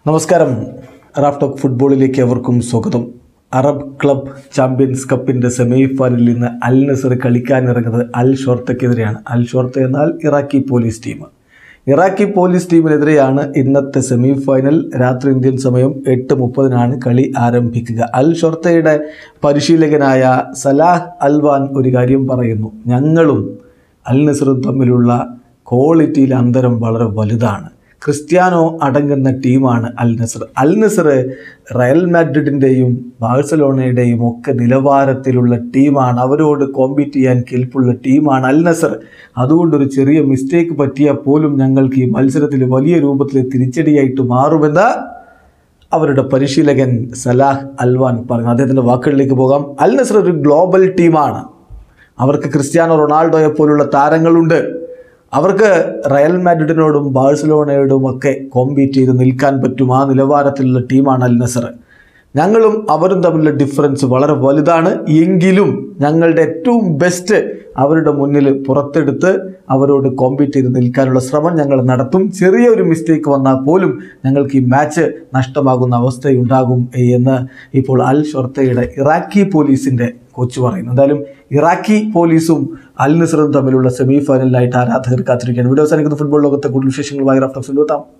നമസ്കാരം റാഫ്റ്റോക്ക് ഫുട്ബോളിലേക്ക് അവർക്കും സ്വാഗതം അറബ് ക്ലബ് ചാമ്പ്യൻസ് കപ്പിൻ്റെ സെമി ഫൈനലിൽ നിന്ന് അൽ നസർ കളിക്കാനിറങ്ങുന്നത് അൽ ഷോർത്തക്കെതിരെയാണ് അൽ ഷോർത്ത എന്നാൽ Iraqi police team Iraqi police ടീമിനെതിരെയാണ് ഇന്നത്തെ സെമി ഫൈനൽ രാത്രി ഇന്ത്യൻ സമയം എട്ട് മുപ്പതിനാണ് കളി ആരംഭിക്കുക അൽ ഷോർത്തയുടെ പരിശീലകനായ സലാഹ് അൽവാൻ ഒരു കാര്യം പറയുന്നു ഞങ്ങളും അൽ നസറും തമ്മിലുള്ള ക്വാളിറ്റിയിൽ അന്തരം വളരെ വലുതാണ് ക്രിസ്ത്യാനോ അടങ്ങുന്ന ടീമാണ് Al Nassr Al Nassr Real മാഡ്രിഡിൻ്റെയും ബാഴ്സലോണയുടെയും ഒക്കെ നിലവാരത്തിലുള്ള ടീമാണ് അവരോട് കോമ്പീറ്റ് ചെയ്യാൻ കെൽപ്പുള്ള ടീമാണ് അൽ നസർ അതുകൊണ്ടൊരു ചെറിയ മിസ്റ്റേക്ക് പറ്റിയാൽ പോലും ഞങ്ങൾക്ക് ഈ മത്സരത്തിൽ വലിയ രൂപത്തിൽ തിരിച്ചടിയായിട്ട് മാറുമെന്ന് അവരുടെ പരിശീലകൻ സലാഹ് അൽവാൻ പറഞ്ഞു അദ്ദേഹത്തിൻ്റെ വാക്കുകളിലേക്ക് പോകാം അൽ നസർ ഒരു ഗ്ലോബൽ ടീമാണ് അവർക്ക് ക്രിസ്ത്യാനോ റൊണാൾഡോയെ പോലുള്ള താരങ്ങളുണ്ട് അവർക്ക് റയൽ മാഡ്രിഡിനോടും ബാഴ്സലോണയോടും ഒക്കെ കോമ്പീറ്റ് ചെയ്ത് നിൽക്കാൻ പറ്റും ആ നിലവാരത്തിലുള്ള ടീമാണ് അൽ നസർ ഞങ്ങളും അവരും തമ്മിലുള്ള ഡിഫറൻസ് വളരെ വലുതാണ് എങ്കിലും ഞങ്ങളുടെ ഏറ്റവും ബെസ്റ്റ് അവരുടെ മുന്നിൽ പുറത്തെടുത്ത് അവരോട് കോമ്പീറ്റ് ചെയ്ത് നിൽക്കാനുള്ള ശ്രമം ഞങ്ങൾ നടത്തും ചെറിയൊരു മിസ്റ്റേക്ക് വന്നാൽ പോലും ഞങ്ങൾക്ക് ഈ മാച്ച് നഷ്ടമാകുന്ന അവസ്ഥയുണ്ടാകും എന്ന് ഇപ്പോൾ അൽ ഷൊർത്തയുടെ ഇറാഖി പോലീസിൻ്റെ കോച്ച് പറയുന്നു എന്തായാലും ഇറാഖി പോലീസും അൽ നസറും തമ്മിലുള്ള സെമി ഫൈനലിലായിട്ട് ആരാധകർ കാത്തിരിക്കുകയാണ് വീഡിയോ അവസാനിക്കുന്ന ഫുട്ബോൾ ലോകത്തെ കൂടുതൽ വിശേഷങ്ങളുമായി റഫ്ലക്സ് എത്താം